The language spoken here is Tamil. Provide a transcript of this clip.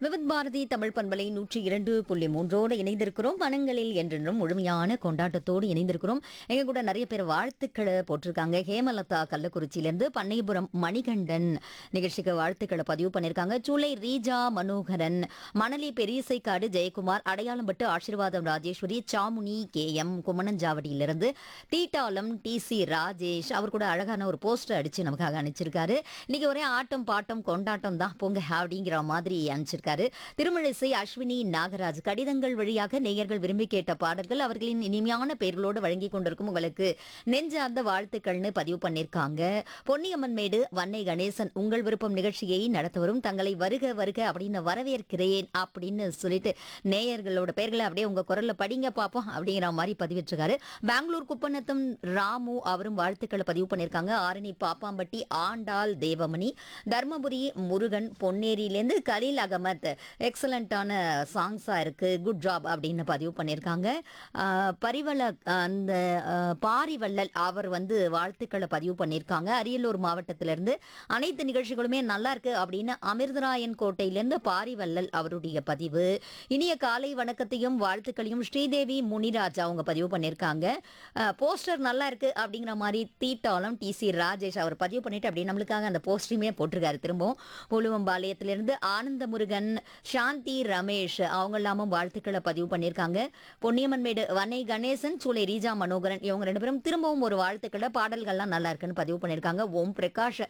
விவித் பாரதி தமிழ் பண்பலை நூற்றி இரண்டு புள்ளி மூன்றோடு இணைந்திருக்கிறோம் வனங்களில் என்றென்றும் முழுமையான கொண்டாட்டத்தோடு இணைந்திருக்கிறோம் எங்க கூட நிறைய பேர் வாழ்த்துக்களை போட்டிருக்காங்க ஹேமலதா கள்ளக்குறிச்சியிலிருந்து பண்ணைபுரம் மணிகண்டன் நிகழ்ச்சிக்கு வாழ்த்துக்களை பதிவு பண்ணியிருக்காங்க சூளை ரீஜா மனோகரன் மணலி பெரியசைக்காடு ஜெயக்குமார் அடையாளம்பட்டு ஆசீர்வாதம் ராஜேஸ்வரி சாமுனி கே எம் குமணஞ்சாவடியிலிருந்து தீட்டாலம் டி சி ராஜேஷ் அவர் கூட அழகான ஒரு போஸ்டர் அடிச்சு நமக்காக அனுப்பிச்சிருக்காரு இன்னைக்கு ஒரே ஆட்டம் பாட்டம் கொண்டாட்டம் தான் போங்க அப்படிங்கிற மாதிரி அனுப்பிச்சிருக்காரு திருமழிசை அஸ்வினி நாகராஜ் கடிதங்கள் வழியாக நேயர்கள் விரும்பி கேட்ட பாடல்கள் அவர்களின் இனிமையான பெயர்களோடு வழங்கி கொண்டிருக்கும் உங்களுக்கு நெஞ்சார்ந்த வாழ்த்துக்கள்னு பதிவு பண்ணியிருக்காங்க பொன்னியம்மன் மேடு வன்னை கணேசன் உங்கள் விருப்பம் நிகழ்ச்சியை நடத்த வரும் தங்களை வருக வருக அப்படின்னு வரவேற்கிறேன் அப்படின்னு சொல்லிட்டு நேயர்களோட பெயர்களை அப்படியே உங்க குரல்ல படிங்க பார்ப்போம் அப்படிங்கிற மாதிரி பதிவிட்டிருக்காரு பெங்களூர் குப்பநத்தம் ராமு அவரும் வாழ்த்துக்களை பதிவு பண்ணியிருக்காங்க ஆரணி பாப்பாம்பட்டி ஆண்டாள் தேவமணி தர்மபுரி முருகன் பொன்னேரியிலேருந்து கலீல் அகமத் எக்ஸலண்ட்டான சாங்ஸா இருக்கு குட் ஜாப் அப்படின்னு பதிவு பண்ணியிருக்காங்க ஆஹ் பரிவள அந்த ஆஹ் பாரிவள்ளல் அவர் வந்து வாழ்த்துக்களை பதிவு பண்ணியிருக்காங்க அரியலூர் மாவட்டத்திலிருந்து அனைத்து நிகழ்ச்சிகளுமே நல்லா இருக்கு அப்படின்னு அமிர்தராயன் கோட்டையிலிருந்து பாரிவள்ளல் அவருடைய பதிவு இனிய காலை வணக்கத்தையும் வாழ்த்துக்களையும் ஸ்ரீதேவி முனிராஜ் அவங்க பதிவு பண்ணியிருக்காங்க அஹ், போஸ்டர் நல்லா இருக்கு அப்படிங்கிற மாதிரி தீட்டாலம் டி சி ராஜேஷ் அவர் பதிவு பண்ணிட்டு அப்படி நம்மளுக்காக அந்த போஸ்டரையுமே போட்டிருக்காரு திரும்பவும் உழுவம்பாளையத்திலிருந்து ஆனந்த முருகன் சாந்தி ரமேஷ் அவங்க எல்லாமும் வாழ்த்துக்களை பதிவு பண்ணியிருக்காங்க பொன்னியம்மன் மேடு வன்னை கணேசன் சூளை ரீஜா மனோகரன் இவங்க ரெண்டு பேரும் திரும்பவும் ஒரு வாழ்த்துக்களை பாடல்கள்லாம் நல்லா இருக்குன்னு பதிவு பண்ணியிருக்காங்க ஓம் பிரகாஷ்